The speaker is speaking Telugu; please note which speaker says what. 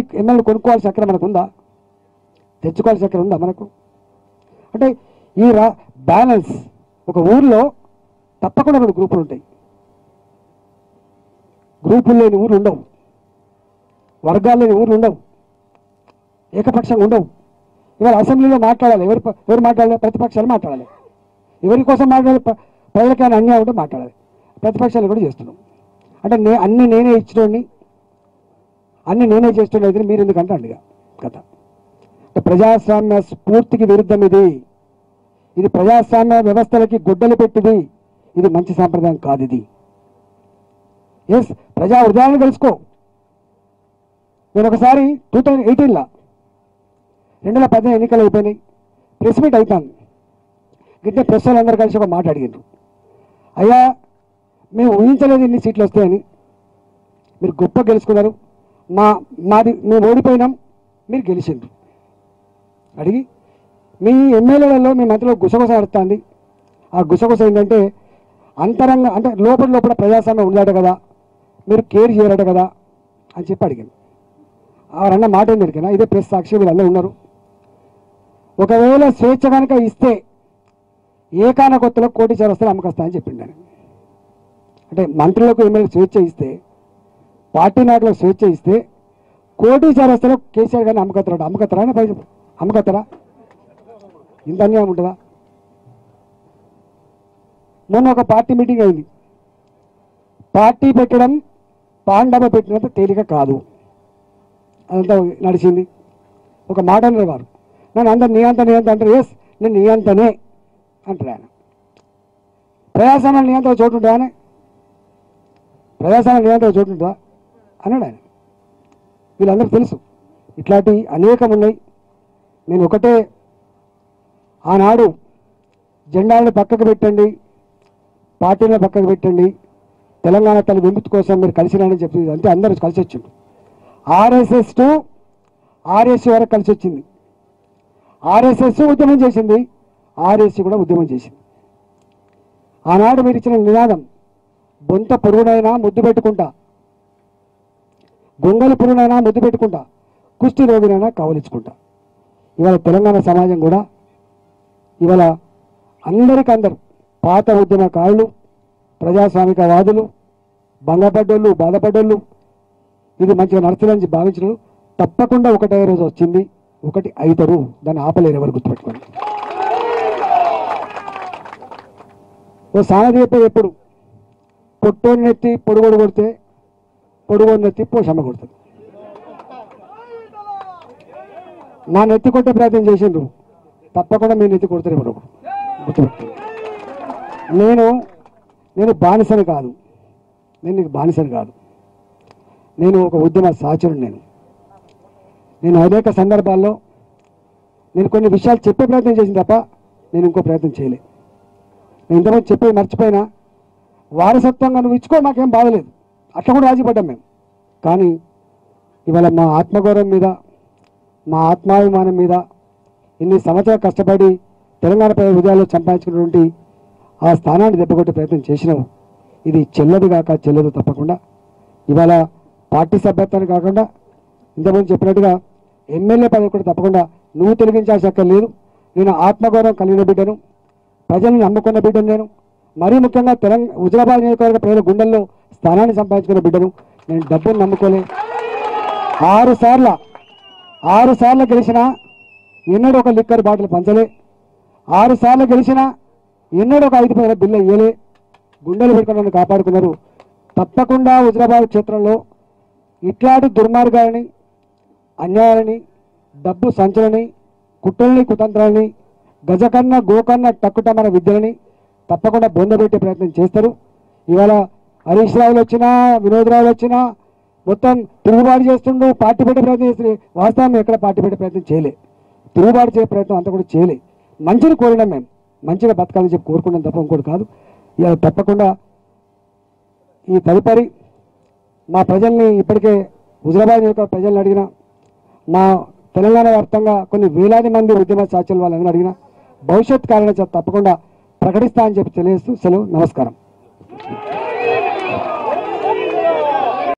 Speaker 1: ఎమ్మెల్యే కొనుక్కోవాల్సిన అక్కడ మనకు ఉందా తెచ్చుకోవాల్సిన అక్కడ ఉందా మనకు అంటే ఈ రా బ్యాలెన్స్ ఒక ఊర్లో తప్పకుండా రెండు గ్రూపులు ఉంటాయి గ్రూపులు లేని ఊరు ఉండవు వర్గాలు లేని ఊర్లు ఉండవు ఏకపక్షంగా ఉండవు ఇవాళ అసెంబ్లీలో మాట్లాడాలి ఎవరు ప- ఎవరు మాట్లాడాలి ప్రతిపక్షాలు మాట్లాడాలి ఎవరి కోసం మాట్లాడాలి ప్ర- ప్రజలకైనా అన్యాయం ఉంటే మాట్లాడాలి ప్రతిపక్షాలు కూడా చేస్తున్నాం అంటే నే అన్ని నేనే ఇచ్చినోడిని అన్ని నేనే చేస్తుండేది మీరు ఎందుకు అంటాండి ఇక కథ అంటే ప్రజాస్వామ్య స్ఫూర్తికి విరుద్ధం ఇది ఇది ప్రజాస్వామ్య వ్యవస్థలకి గుడ్డలు పెట్టింది ఇది మంచి సాంప్రదాయం కాదు ఇది ఎస్ ప్రజా హృదయాన్ని తెలుసుకో నేను ఒకసారి టూ థౌజండ్ ఎయిటీన్లో రెండు వేల పదిహేను ఎన్నికలు అయిపోయినాయి ప్రెస్ మీట్ అవుతాను గిట్టే ప్రెస్ వాళ్ళందరూ కలిసి ఒక మాట అడిగారు అయ్యా మేము ఊహించలేదు ఇన్ని సీట్లు వస్తాయని మీరు గొప్ప గెలుచుకున్నారు మా మాది మేము ఓడిపోయినాం మీరు గెలిచిండ్రు అడిగి మీ ఎమ్మెల్యేలలో మీ మంత్రిలో గుసగుస నడుస్తుంది ఆ గుసగుస ఏంటంటే అంతరంగ అంటే లోపల లోపల ప్రజాస్వామ్యం ఉందట కదా మీరు కేర్ చేయరట కదా అని చెప్పి అడిగాను ఆరన్న మాట ఏంది ఎరికనా ఇదే ప్రెస్ సాక్షి వీళ్ళందరూ ఉన్నారు ఒకవేళ స్వేచ్ఛ కనుక ఇస్తే ఏకాన కొత్తలో కోటి చేరస్తాను అమ్మకస్తా అని చెప్పిండు ఆయన అంటే మంత్రులకు ఎమ్మెల్యే స్వేచ్ఛ ఇస్తే పార్టీ నాయకులకు స్వేచ్ఛ ఇస్తే కోటి చేరస్తాలో కేసీఆర్ గారిని అమ్మకత్తరాడు అమ్మకత్తరా అని పైసలు అమ్మకత్తరా ఇంత అన్యాయం ఉంటుందా మొన్న ఒక పార్టీ మీటింగ్ అయింది పార్టీ పెట్టడం పాండవ పెట్టినంత తేలిక కాదు అదంతా నడిచింది ఒక మాట అన్నారు వారు నన్ను అందరు నీ అంత నీ అంత అంటారు ఎస్ నేను నీ అంతనే అంటారు ఆయన ప్రజాస్వామ్యం నీ అంత చోటు ఉంటుందా అని ప్రజాస్వామ్యం నీ అంత చోటు ఉంటుందా అన్నాడు ఆయన వీళ్ళందరికీ తెలుసు ఇట్లాంటి అనేకం ఉన్నాయి నేను ఒకటే ఆనాడు జెండాలను పక్కకు పెట్టండి పార్టీలను పక్కకు పెట్టండి తెలంగాణ తల్లి విముక్తి కోసం మీరు కలిసి రండి అని చెప్పి అంతే అందరూ కలిసి వచ్చిండు ఆర్ఎస్ఎస్ టు ఆర్ఎస్ వరకు కలిసి వచ్చింది ఆర్ఎస్ఎస్ ఉద్యమం చేసింది ఆర్ఎస్ కూడా ఉద్యమం చేసింది ఆనాడు మీరు ఇచ్చిన నినాదం బొంత పొరుగునైనా ముద్దు పెట్టుకుంటా గొంగలి పురునైనా ముద్దు పెట్టుకుంటా కుష్టి రోగినైనా కావలించుకుంటా ఇవాళ తెలంగాణ సమాజం కూడా ఇవాళ అందరికందరు పాత ఉద్యమకారులు ప్రజాస్వామికవాదులు భంగపడ్డోళ్ళు బాధపడ్డోళ్ళు ఇది మంచిగా నడుస్తుందని భావించిన వాళ్ళు తప్పకుండా ఒకటే రోజు వచ్చింది ఒకటి అవుతారు దాన్ని ఆపలేరు ఎవరు గుర్తుపెట్టుకోండి ఓ సామెత చెప్పేది ఎప్పుడు పొట్టోని నెత్తి పొడుగోడు కొడితే పొడుగోడు నెత్తి పోషమ్మ కొడుతుంది నా నెత్తి కొట్టే ప్రయత్నం చేసిండ్రు తప్పకుండా మీ నెత్తి కొడతారు ఎవరు ఒకరు. గుర్తుపెట్టుకోండి నేను నేను బానిసని కాదు నేను నీకు బానిసని కాదు నేను ఒక ఉద్యమ సహచరుడు నేను నేను అనేక సందర్భాల్లో నేను కొన్ని విషయాలు చెప్పే ప్రయత్నం చేసిన తప్ప నేను ఇంకో ప్రయత్నం చేయలే నేను ఇంతకుముందు చెప్పి మర్చిపోయినా వారసత్వంగా నువ్వు ఇచ్చుకో మాకేం బాధలేదు అట్లా కూడా రాజీపడ్డాం మేము కానీ ఇవాళ మా ఆత్మగౌరవం మీద మా ఆత్మాభిమానం మీద ఇన్ని సంవత్సరాలు కష్టపడి తెలంగాణ ప్రజల హృదయాల్లో సంపాదించుకున్నటువంటి ఆ స్థానాన్ని దెబ్బకొట్టే ప్రయత్నం చేసినావు ఇది చెల్లదు కాక చెల్లదు తప్పకుండా ఇవాళ పార్టీ సభ్యత్వాన్ని కాకుండా ఇంతకుముందు చెప్పినట్టుగా ఎమ్మెల్యే పదవి కూడా తప్పకుండా నువ్వు తొలగించాల్సి అక్కడ లేదు నేను ఆత్మగౌరవం కలిగిన బిడ్డను ప్రజల్ని నమ్ముకున్న బిడ్డను నేను మరీ ముఖ్యంగా తెలంగాణ హుజరాబాద్ నియోజకవర్గ ప్రజల గుండెల్లో స్థానాన్ని సంపాదించుకున్న బిడ్డను నేను డబ్బును నమ్ముకోలే ఆరు సార్ల ఆరు సార్లు గెలిచినా ఎన్నడూ ఒక లిక్కర్ బాటిల్ పంచలే ఆరు సార్లు గెలిచినా ఎన్నడూ ఒక ఐదు పదివేల బిల్లు ఇయ్యలే గుండెలు పెట్టుకుని నన్ను కాపాడుకున్నారు తప్పకుండా హుజరాబాద్ క్షేత్రంలో ఇట్లాంటి దుర్మార్గాలని అన్యాయాలని డబ్బు సంచలని కుట్రల్ని కుతంత్రాలని గజకన్న గోకన్న టక్కుటమన విద్యలని తప్పకుండా బొందబెట్టే ప్రయత్నం చేస్తారు ఇవాళ హరీష్ రావులు వచ్చినా వినోద్ రావులు వచ్చినా మొత్తం తిరుగుబాటు చేస్తుండు పార్టీ పెట్టే ప్రయత్నం చేస్తుంది వాస్తవం ఎక్కడ పార్టీ పెట్టే ప్రయత్నం చేయలే తిరుగుబాటు చేసే ప్రయత్నం అంతా కూడా చేయలే మంచిని కోరినాం మేము మంచిగా బతకాలని చెప్పి కోరుకున్నాం తప్ప ఇంకోటి కాదు ఇవాళ తప్పకుండా ఈ తదుపరి మా ప్రజల్ని ఇప్పటికే హుజరాబాద్ యొక్క ప్రజల్ని అడిగిన మా తెలంగాణ వ్యాప్తంగా కొన్ని వేలాది మంది ఉద్యమ సాక్షులు వాళ్ళందరూ అడిగిన భవిష్యత్ కారణం చేత తప్పకుండా ప్రకటిస్తా అని చెప్పి తెలియజేస్తూ సెలవు నమస్కారం